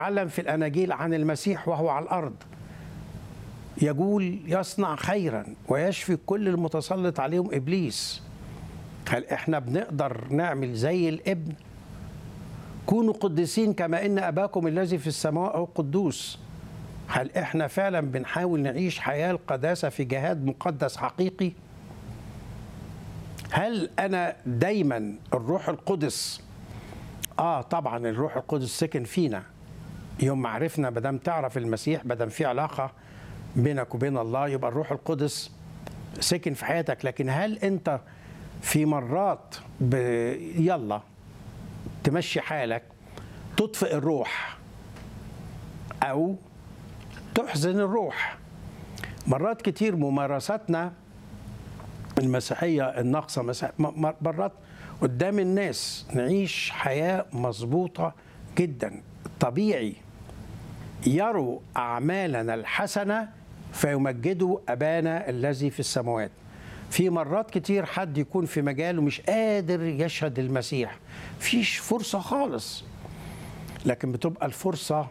علم في الاناجيل عن المسيح وهو على الارض يقول يصنع خيرا ويشفي كل المتسلط عليهم ابليس هل احنا بنقدر نعمل زي الابن كونوا قديسين كما ان اباكم الذي في السماء هو قدوس هل احنا فعلا بنحاول نعيش حياه القداسه في جهاد مقدس حقيقي هل انا دايما الروح القدس اه طبعا الروح القدس سكن فينا يوم ما عرفنا بدم تعرف المسيح بدم في علاقه بينك وبين الله يبقى الروح القدس سكن في حياتك لكن هل انت في مرات ب... يلا تمشي حالك تطفئ الروح او تحزن الروح مرات كتير ممارساتنا المسيحيه الناقصه مسيح... مرات قدام الناس نعيش حياه مظبوطه جدا طبيعي يروا اعمالنا الحسنه فيمجدوا ابانا الذي في السماوات في مرات كتير حد يكون في مجاله مش قادر يشهد المسيح فيش فرصه خالص لكن بتبقى الفرصه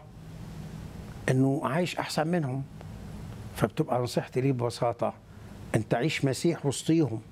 انه عايش احسن منهم فبتبقى نصيحتي ليه ببساطه انت عيش مسيح وسطيهم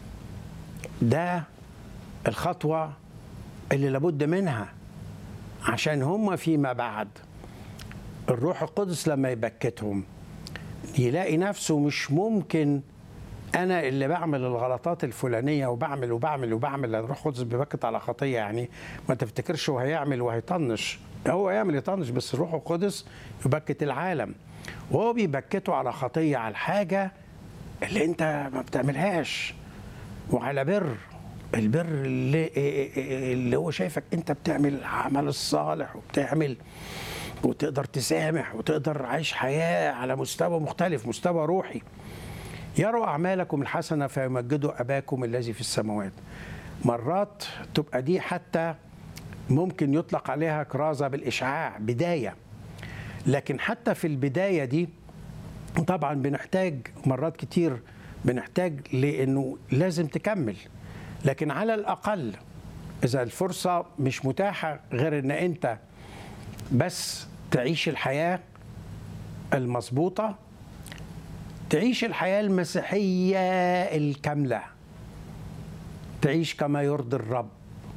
ده الخطوه اللي لابد منها عشان هم فيما بعد الروح القدس لما يبكتهم يلاقي نفسه مش ممكن انا اللي بعمل الغلطات الفلانيه وبعمل وبعمل وبعمل الروح القدس بيبكت على خطيه يعني ما تفتكرش هو هيعمل وهيطنش هو يعمل يطنش بس الروح القدس يبكت العالم وهو بيبكته على خطيه على الحاجه اللي انت ما بتعملهاش وعلى بر البر اللي, اللي هو شايفك انت بتعمل العمل الصالح وبتعمل وتقدر تسامح وتقدر عايش حياه على مستوى مختلف مستوى روحي يروا اعمالكم الحسنه فيمجدوا اباكم الذي في السماوات مرات تبقى دي حتى ممكن يطلق عليها كرازه بالاشعاع بدايه لكن حتى في البدايه دي طبعا بنحتاج مرات كتير بنحتاج لانه لازم تكمل لكن على الاقل اذا الفرصه مش متاحه غير ان انت بس تعيش الحياه المظبوطه تعيش الحياه المسيحيه الكامله تعيش كما يرضي الرب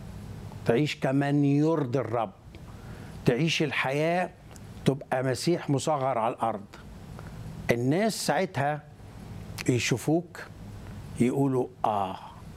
تعيش كمن يرضي الرب تعيش الحياه تبقى مسيح مصغر على الارض الناس ساعتها يشوفوك يقولوا اه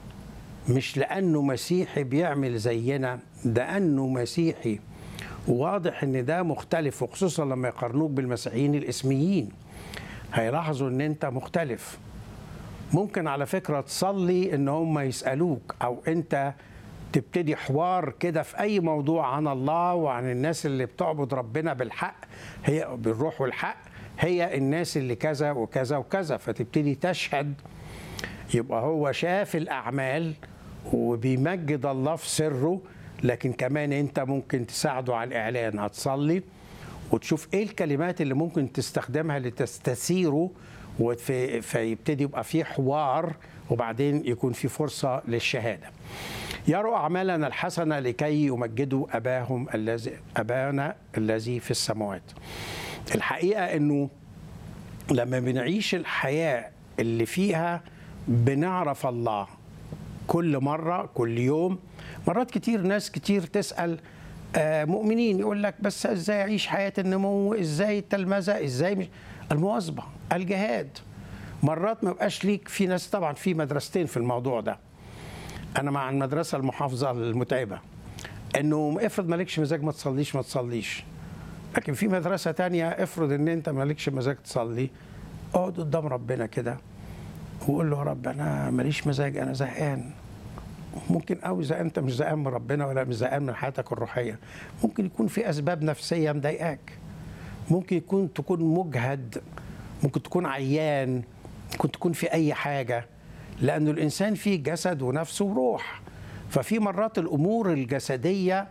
مش لانه مسيحي بيعمل زينا ده انه مسيحي واضح ان ده مختلف وخصوصا لما يقارنوك بالمسيحيين الاسميين هيلاحظوا ان انت مختلف ممكن على فكره تصلي ان هم يسالوك او انت تبتدي حوار كده في اي موضوع عن الله وعن الناس اللي بتعبد ربنا بالحق هي بالروح والحق هي الناس اللي كذا وكذا وكذا فتبتدي تشهد يبقى هو شاف الاعمال وبيمجد الله في سره لكن كمان انت ممكن تساعده على الاعلان هتصلي وتشوف ايه الكلمات اللي ممكن تستخدمها لتستثيره وفي فيبتدي يبقى في حوار وبعدين يكون في فرصه للشهاده. يروا اعمالنا الحسنه لكي يمجدوا اباهم الذي ابانا الذي في السماوات. الحقيقه انه لما بنعيش الحياه اللي فيها بنعرف الله كل مره كل يوم مرات كتير ناس كتير تسال مؤمنين يقول لك بس ازاي اعيش حياه النمو ازاي التلمذه ازاي مش المواظبه الجهاد مرات ما بقاش ليك في ناس طبعا في مدرستين في الموضوع ده انا مع المدرسه المحافظه المتعبه انه افرض مالكش مزاج ما تصليش ما تصليش لكن في مدرسه تانية افرض ان انت مالكش مزاج تصلي اقعد قدام ربنا كده وقول له يا رب انا ماليش مزاج انا زهقان ممكن قوي اذا انت مش زهقان من ربنا ولا مش زهقان من حياتك الروحيه ممكن يكون في اسباب نفسيه مضايقاك ممكن يكون تكون مجهد ممكن تكون عيان ممكن تكون في اي حاجه لانه الانسان فيه جسد ونفس وروح ففي مرات الامور الجسديه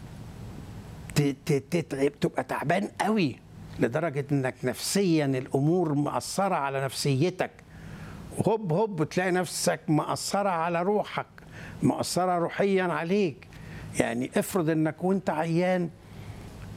تتعب تبقى تعبان قوي لدرجه انك نفسيا الامور مأثره على نفسيتك هوب هوب تلاقي نفسك مأثره على روحك مأثرة روحيا عليك يعني افرض انك وانت عيان